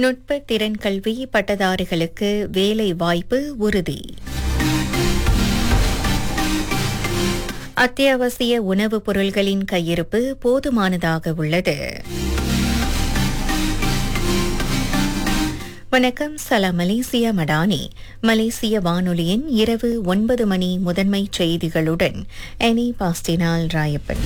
நுட்ப திறன் கல்வி பட்டதாரிகளுக்கு வேலை வாய்ப்பு உறுதி அத்தியாவசிய உணவுப் பொருள்களின் கையிருப்பு போதுமானதாக உள்ளது வணக்கம் சலாம் மலேசியா மடானி மலேசிய வானொலியின் இரவு ஒன்பது மணி முதன்மை செய்திகளுடன் எனி பாஸ்டினால் ராயப்பன்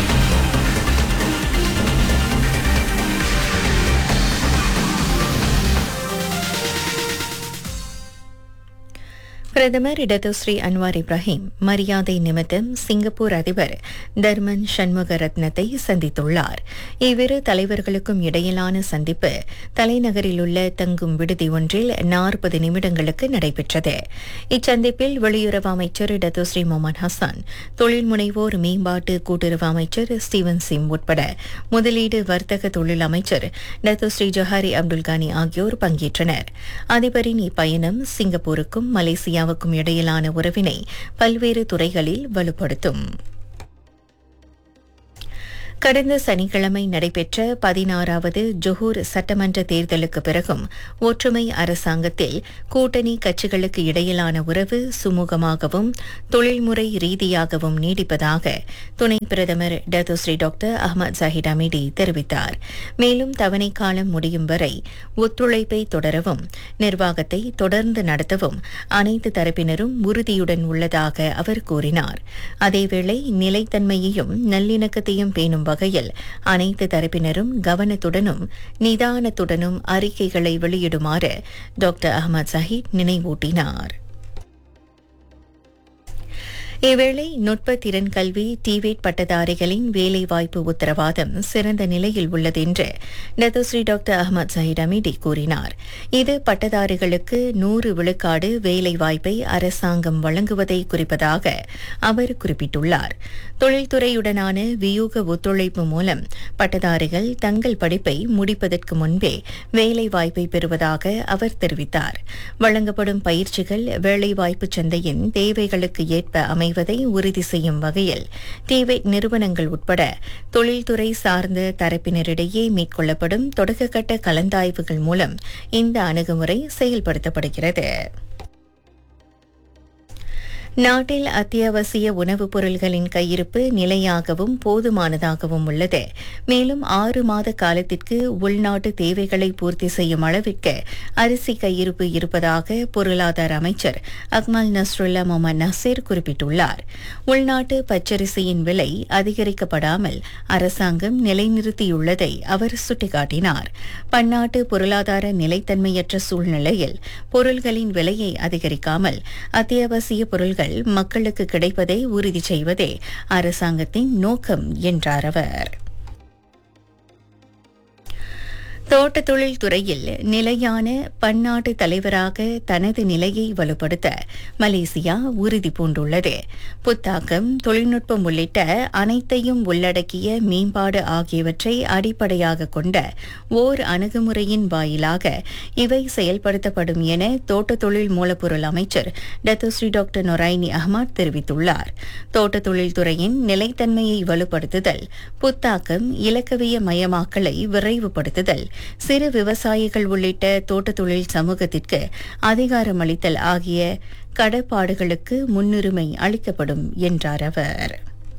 பிரதமர் இடதுஸ்ரீ அன்வார் இப்ராஹிம் மரியாதை நிமித்தம் சிங்கப்பூர் அதிபர் தர்மன் சண்முக ரத்னத்தை சந்தித்துள்ளார் இவ்விரு தலைவர்களுக்கும் இடையிலான சந்திப்பு தலைநகரில் உள்ள தங்கும் விடுதி ஒன்றில் நாற்பது நிமிடங்களுக்கு நடைபெற்றது இச்சந்திப்பில் வெளியுறவு அமைச்சர் இடதுஸ்ரீ மொமன் ஹசான் தொழில் முனைவோர் மேம்பாட்டு கூட்டுறவு அமைச்சர் ஸ்டீவன் சிம் உட்பட முதலீடு வர்த்தக தொழில் அமைச்சர் டத்துஸ்ரீ ஜொஹாரி அப்துல் கானி ஆகியோர் பங்கேற்றனர் அதிபரின் இப்பயணம் சிங்கப்பூருக்கும் மலேசியா இந்தியாவுக்கும் இடையிலான உறவினை பல்வேறு துறைகளில் வலுப்படுத்தும் கடந்த சனிக்கிழமை நடைபெற்ற பதினாறாவது ஜொஹூர் சட்டமன்ற தேர்தலுக்கு பிறகும் ஒற்றுமை அரசாங்கத்தில் கூட்டணி கட்சிகளுக்கு இடையிலான உறவு சுமூகமாகவும் தொழில்முறை ரீதியாகவும் நீடிப்பதாக துணை பிரதமர் Datuk Seri doctor Ahmad Zahid Hamidi தெரிவித்தார் மேலும் தவணை காலம் முடியும் வரை ஒத்துழைப்பை தொடரவும் நிர்வாகத்தை தொடர்ந்து நடத்தவும் அனைத்து தரப்பினரும் உறுதியுடன் உள்ளதாக அவர் கூறினார் அதேவேளை நிலைத்தன்மையையும் நல்லிணக்கத்தையும் பேணும் வகையில் அனைத்து தரப்பினரும் கவனத்துடனும் நிதானத்துடனும் அறிக்கைகளை வெளியிடுமாறு டாக்டர் அகமது சஹீத் நினைவூட்டினார் இவ்வேளை நுட்ப திறன் கல்வி டிவேட் பட்டதாரிகளின் வேலைவாய்ப்பு உத்தரவாதம் சிறந்த நிலையில் உள்ளது என்று Datuk Seri doctor Ahmad Zahid Hamidi கூறினார் இது பட்டதாரிகளுக்கு நூறு விழுக்காடு வேலைவாய்ப்பை அரசாங்கம் வழங்குவதை குறிப்பதாக அவர் குறிப்பிட்டுள்ளார் தொழில்துறையுடனான வியூக ஒத்துழைப்பு மூலம் பட்டதாரிகள் தங்கள் படிப்பை முடிப்பதற்கு முன்பே வேலைவாய்ப்பை பெறுவதாக அவர் தெரிவித்தார் வழங்கப்படும் பயிற்சிகள் வேலைவாய்ப்பு சந்தையின் தேவைகளுக்கு ஏற்ப அமை அமைவதை உறுதி செய்யும் வகையில் தேவை நிறுவனங்கள் உட்பட தொழில்துறை சார்ந்த தரப்பினரிடையே மேற்கொள்ளப்படும் தொடக்கக்கட்ட கலந்தாய்வுகள் மூலம் இந்த அணுகுமுறை செயல்படுத்தப்படுகிறது நாட்டில் அத்தியாவசிய உணவுப் பொருள்களின் கையிருப்பு நிலையாகவும் போதுமானதாகவும் உள்ளது மேலும் ஆறு மாத காலத்திற்கு உள்நாட்டு தேவைகளை பூர்த்தி செய்யும் அளவிற்கு அரிசி கையிருப்பு இருப்பதாக பொருளாதார அமைச்சர் அக்மல் நஸ்ருல்லா முகமது நசீர் குறிப்பிட்டுள்ளார் உள்நாட்டு பச்சரிசியின் விலை அதிகரிக்கப்படாமல் அரசாங்கம் நிலைநிறுத்தியுள்ளதை அவர் சுட்டிக்காட்டினார் பன்னாட்டு பொருளாதார நிலைத்தன்மையற்ற சூழ்நிலையில் பொருள்களின் விலையை அதிகரிக்காமல் அத்தியாவசிய பொருள்கள் மக்களுக்கு கிடைப்பதை உறுதி செய்வதே அரசாங்கத்தின் நோக்கம் என்றார் அவர் தோட்ட தொழில் துறையில் நிலையான பன்னாட்டு தலைவராக தனது நிலையை வலுப்படுத்த மலேசியா உறுதி பூண்டுள்ளது புத்தாக்கம் தொழில்நுட்பம் உள்ளிட்ட அனைத்தையும் உள்ளடக்கிய மேம்பாடு ஆகியவற்றை அடிப்படையாக கொண்ட ஓர் அணுகுமுறையின் வாயிலாக இவை செயல்படுத்தப்படும் என தோட்ட தொழில் மூலப்பொருள் அமைச்சர் டத்துஸ்ரீ டாக்டர் நொரைனி அஹ்மத் தெரிவித்துள்ளார் தோட்ட தொழில் துறையின் நிலைத்தன்மையை வலுப்படுத்துதல் புத்தாக்கம் இலக்கவிய மயமாக்கலை விரைவுபடுத்துதல் சிறு விவசாயிகள் உள்ளிட்ட தோட்ட தொழில் சமூகத்திற்கு அதிகாரமளித்தல் ஆகிய கடப்பாடுகளுக்கு முன்னுரிமை அளிக்கப்படும் என்றார் அவர்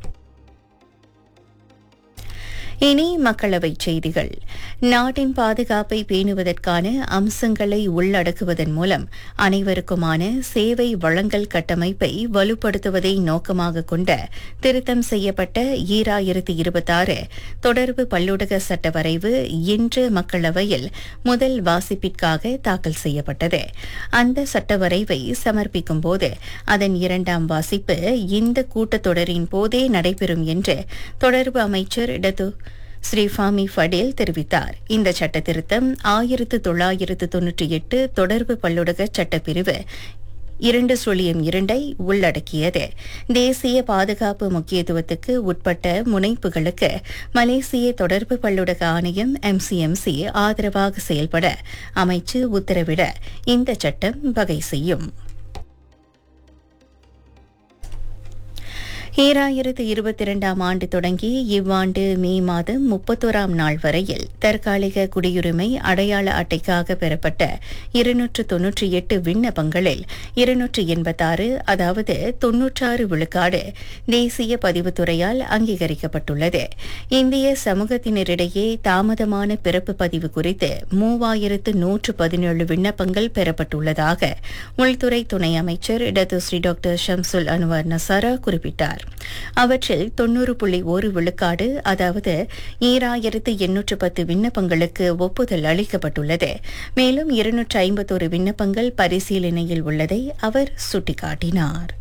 இனி மக்களவைச் செய்திகள் நாட்டின் பாதுகாப்பை பேணுவதற்கான அம்சங்களை உள்ளடக்குவதன் மூலம் அனைவருக்குமான சேவை வழங்கல் கட்டமைப்பை வலுப்படுத்துவதை நோக்கமாக கொண்ட திருத்தம் செய்யப்பட்ட ஈராயிரத்தி இருபத்தாறு தொடர்பு பல்லூடக சட்ட வரைவு இன்று மக்களவையில் முதல் வாசிப்பிற்காக தாக்கல் செய்யப்பட்டது அந்த சட்ட வரைவை சமர்ப்பிக்கும் போது அதன் இரண்டாம் வாசிப்பு இந்த கூட்டத்தொடரின் போதே நடைபெறும் என்று தொடர்பு அமைச்சர் டத்து ஸ்ரீஃபாமி ஃபடேல் தெரிவித்தார் இந்த சட்ட திருத்தம் ஆயிரத்து தொள்ளாயிரத்து தொன்னூற்றி எட்டு தொடர்பு பல்லுடக சட்டப்பிரிவு இரண்டு சுழியம் இரண்டை உள்ளடக்கியது தேசிய பாதுகாப்பு முக்கியத்துவத்துக்கு உட்பட்ட முனைப்புகளுக்கு மலேசிய தொடர்பு பல்லுடக ஆணையம் எம்சிஎம்சி ஆதரவாக செயல்பட அமைச்சு உத்தரவிட இந்த சட்டம் வகை செய்யும் ஈராயிரத்து இருபத்தி இரண்டாம் ஆண்டு தொடங்கி இவ்வாண்டு மே மாதம் முப்பத்தோராம் நாள் வரையில் தற்காலிக குடியுரிமை அடையாள அட்டைக்காக பெறப்பட்ட இருநூற்று தொன்னூற்றி எட்டு விண்ணப்பங்களில் இருநூற்று எண்பத்தாறு அதாவது தொன்னூற்றாறு விழுக்காடு தேசிய பதிவுத்துறையால் அங்கீகரிக்கப்பட்டுள்ளது இந்திய சமூகத்தினரிடையே தாமதமான பிறப்பு பதிவு குறித்து மூவாயிரத்து நூற்று பதினேழு விண்ணப்பங்கள் பெறப்பட்டுள்ளதாக உள்துறை துணை அமைச்சர் Datuk Seri doctor Shamsul Anuar Nasarah குறிப்பிட்டார் அவற்றில் தொன்னூறு புள்ளி ஒரு விழுக்காடு அதாவது ஈராயிரத்து எண்ணூற்று பத்து விண்ணப்பங்களுக்கு ஒப்புதல் அளிக்கப்பட்டுள்ளது மேலும் இருநூற்று ஐம்பத்தோரு விண்ணப்பங்கள் பரிசீலனையில் உள்ளதை அவர் சுட்டிக்காட்டினார்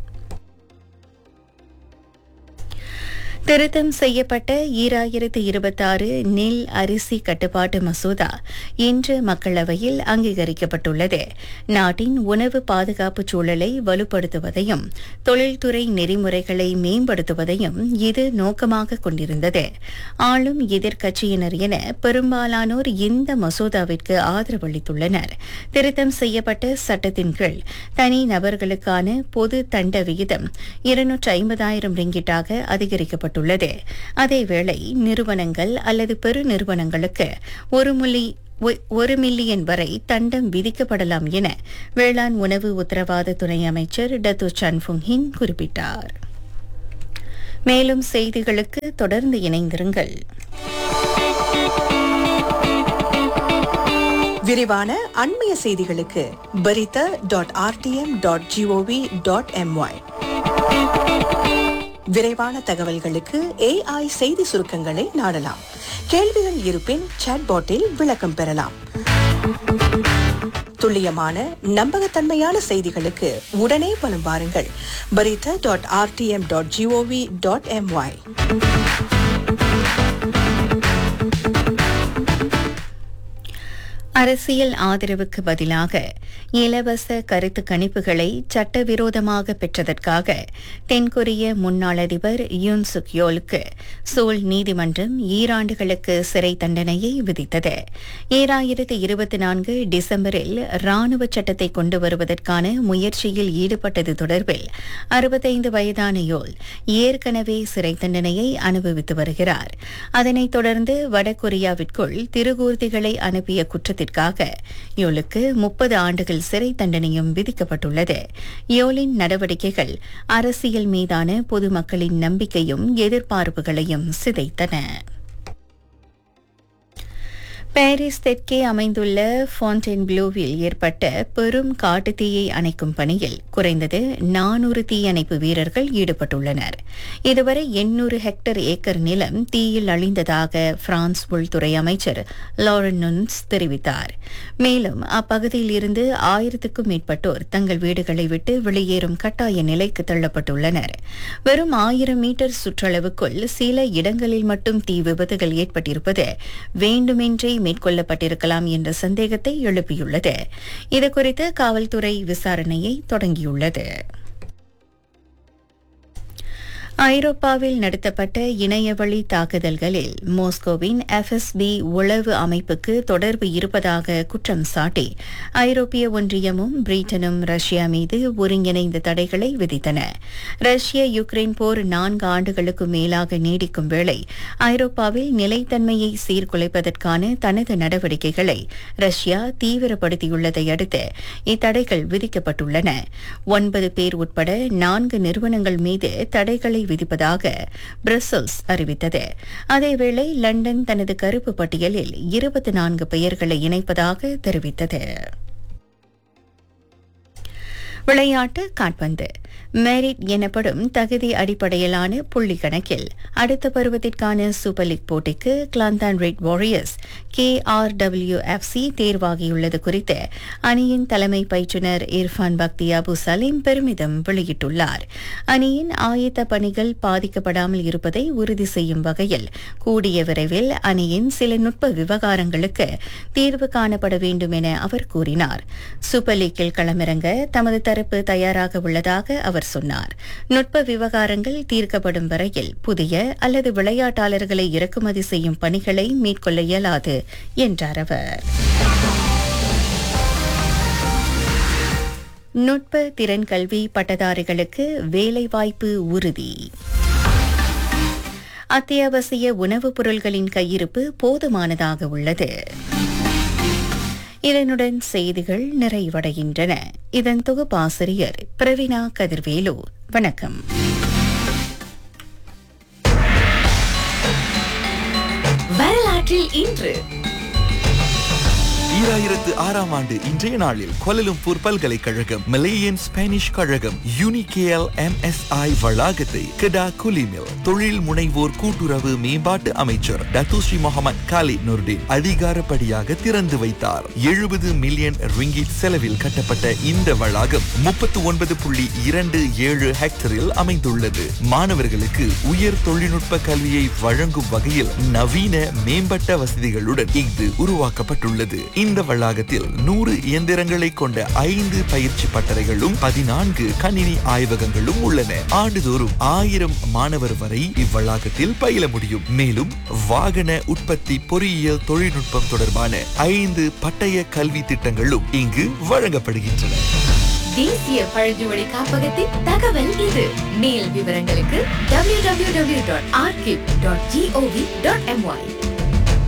திருத்தம் செய்யப்பட்ட ஈராயிரத்து இருபத்தாறு நெல் அரிசி கட்டுப்பாட்டு மசோதா இன்று மக்களவையில் அங்கீகரிக்கப்பட்டுள்ளது நாட்டின் உணவு பாதுகாப்பு சூழலை வலுப்படுத்துவதையும் தொழில்துறை நெறிமுறைகளை மேம்படுத்துவதையும் இது நோக்கமாக கொண்டிருந்தது ஆளும் எதிர்க்கட்சியினர் என பெரும்பாலானோர் இந்த மசோதாவிற்கு ஆதரவளித்துள்ளனர் திருத்தம் செய்யப்பட்ட சட்டத்தின் கீழ் தனி நபர்களுக்கான பொது தண்ட விகிதம் இருநூற்று ஐம்பதாயிரம் ரிங்கிட்டாக அதிகரிக்கப்பட்டுள்ளது உள்ளது அதேவேளை நிறுவனங்கள் அல்லது பெருநிறுவனங்களுக்கு ஒரு மில்லி ஒரு மில்லியன் வரை தண்டம் விதிக்கப்படலாம் என வேளாண் உணவு உத்தரவாத துணை அமைச்சர் டத்து சன்ஃபுங் ஹின் குறிப்பிட்டார் மேலும் செய்திகளுக்கு தொடர்ந்து இணைந்திருங்கள் விரிவான அண்மைய செய்திகளுக்கு Berita dot RTM dot gov dot my விரைவான தகவல்களுக்கு ஏஐ செய்தி சுருக்கங்களை நாடலாம் கேள்விகள் இருப்பின் சாட்பாட்டில் விளக்கம் பெறலாம் துல்லியமான நம்பகத்தன்மையான செய்திகளுக்கு உடனே வலம் வாருங்கள் Berita dot RTM dot gov dot my அரசியல் ஆதரவுக்கு பதிலாக இலவச கருத்து கணிப்புகளை சட்டவிரோதமாக பெற்றதற்காக தென்கொரிய முன்னாள் அதிபர் யூன் சுக் யோலுக்கு சோல் நீதிமன்றம் ஈராண்டுகளுக்கு சிறை தண்டனையை விதித்தது ஈராயிரத்து இருபத்தி நான்கு டிசம்பரில் ராணுவ சட்டத்தை கொண்டு வருவதற்கான முயற்சியில் ஈடுபட்டது தொடர்பில் அறுபத்தைந்து வயதான யோல் ஏற்கனவே சிறை தண்டனையை அனுபவித்து வருகிறார் அதனைத் தொடர்ந்து வடகொரியாவிற்குள் திருகூர்த்திகளை அனுப்பிய குற்றத்திற்காக யோலுக்கு முப்பது ஆண்டுகள் சிறை தண்டனையும் விதிக்கப்பட்டுள்ளது யோலின் நடவடிக்கைகள் அரசியல் மீதான பொதுமக்களின் நம்பிக்கையும் எதிர்பார்ப்புகளையும் சிதைத்தன பாரிஸ் தெற்கே அமைந்துள்ள ஃபான்டென் ப்ளூவில் ஏற்பட்ட பெரும் காட்டுத்தீயை அணைக்கும் பணியில் குறைந்தது நானூறு தீயணைப்பு வீரர்கள் ஈடுபட்டுள்ளனர் இதுவரை எண்ணூறு ஹெக்டர் ஏக்கர் நிலம் தீயில் அழிந்ததாக பிரான்ஸ் உள்துறை அமைச்சர் லாரன் நுன்ஸ் தெரிவித்தார் மேலும் அப்பகுதியில் இருந்து ஆயிரத்துக்கும் மேற்பட்டோர் தங்கள் வீடுகளை விட்டு வெளியேறும் கட்டாய நிலைக்கு தள்ளப்பட்டுள்ளனர் வெறும் ஆயிரம் மீட்டர் சுற்றளவுக்குள் சில இடங்களில் மட்டும் தீ விபத்துகள் ஏற்பட்டிருப்பது வேண்டுமென்றே மேற்கொள்ளப்பட்டிருக்கலாம் என்ற சந்தேகத்தை எழுப்பியுள்ளது இதுகுறித்து காவல்துறை விசாரணையை தொடங்கியுள்ளது ஐரோப்பாவில் நடத்தப்பட்ட இணையவழி தாக்குதல்களில் மாஸ்கோவின் எஃப்எஸ்பி உளவு அமைப்புக்கு தொடர்பு இருப்பதாக குற்றம் சாட்டி ஐரோப்பிய ஒன்றியமும் பிரிட்டனும் ரஷ்யா மீது ஒருங்கிணைந்த தடைகளை விதித்தன ரஷ்ய யுக்ரைன் போர் நான்கு ஆண்டுகளுக்கு மேலாக நீடிக்கும் வேளை ஐரோப்பாவில் நிலைத்தன்மையை சீர்குலைப்பதற்கான தனது நடவடிக்கைகளை ரஷ்யா தீவிரப்படுத்தியுள்ளதை அடுத்து இத்தடைகள் விதிக்கப்பட்டுள்ளன ஒன்பது பேர் உட்பட நான்கு நிறுவனங்கள் மீது தடைகளை விதிப்பதாக பிரசல்ஸ் அறிவித்தது அதேவேளை லண்டன் தனது கருப்பு பட்டியலில் இருபத்தி நான்கு பெயர்களை இணைப்பதாக தெரிவித்தது விளையாட்டு காட்பந்து மெரிட் எனப்படும் தகுதி அடிப்படையிலான புள்ளி கணக்கில் அடுத்த பருவத்திற்கான சூப்பர் லீக் போட்டிக்கு Kelantan Red Warriors K R W F C தேர்வாகியுள்ளது குறித்து அணியின் தலைமை பயிற்றுநர் இர்ஃபான் பக்தி அபு சலீம் பெருமிதம் வெளியிட்டுள்ளார் அணியின் ஆயத்த பணிகள் பாதிக்கப்படாமல் இருப்பதை உறுதி செய்யும் வகையில் கூடிய விரைவில் அணியின் சில நுட்ப விவகாரங்களுக்கு தீர்வு காணப்பட வேண்டும் என அவர் கூறினார் சூப்பர் லீக்கில் களமிறங்க தமது தரப்பு தயாராக உள்ளதாக அவர் சொன்னார் நுட்ப விவகாரங்கள் தீர்க்கப்படும் வரையில் புதிய அல்லது விளையாட்டாளர்களை இறக்குமதி செய்யும் பணிகளை மேற்கொள்ள இயலாது என்றார் அவர் நுட்ப திறன் கல்வி பட்டதாரிகளுக்கு வேலைவாய்ப்பு உறுதி அத்தியாவசிய உணவுப் பொருள்களின் கையிருப்பு போதுமானதாக உள்ளது இதனுடன் செய்திகள் நிறைவடைகின்றன இதன் தொகுப்பாசிரியர் பிரவீனா கதிர்வேலு வணக்கம் வரலாற்றில் இன்று ஈராயிரத்து ஆறாம் ஆண்டு இன்றைய நாளில் கோலலும்பூர் பல்கலைக்கழகம் மலேயன் ஸ்பானிஷ் கழகம் யூனிகேஎல் எம்எஸ்ஐ வளாகத்தை கெடா குலிமில் தொழில் முனைவோர் கூட்டுறவு மேம்பாட்டு அமைச்சர் டத்துஸ்ரீ முகமது காலித் நுர்டின் அதிகாரப்படியாக திறந்து வைத்தார் எழுபது மில்லியன் ரிங்கிட் செலவில் கட்டப்பட்ட இந்த வளாகம் முப்பத்து ஒன்பது புள்ளி இரண்டு ஏழு ஹெக்டரில் அமைந்துள்ளது மாணவர்களுக்கு உயர் தொழில்நுட்ப கல்வியை வழங்கும் வகையில் நவீன மேம்பட்ட வசதிகளுடன் இது உருவாக்கப்பட்டுள்ளது இந்த வளாகத்தில் நூறு இயந்திரங்களை கொண்ட ஐந்து பயிற்சி பட்டறைகளும் பதினான்கு கணினி ஆய்வகங்களும் உள்ளன ஆண்டுதோறும் ஆயிரம் மாணவர் வரை இவ்வளாகத்தில் பயில முடியும் மேலும் வாகன உற்பத்தி பொறியியல் தொழில்நுட்பம் தொடர்பான ஐந்து பட்டய கல்வி திட்டங்களும் இங்கு வழங்கப்படுகின்றன தேசிய பழங்குமொழி காப்பகத்தின் தகவல் இது மேல் விவரங்களுக்கு www.archive.gov.my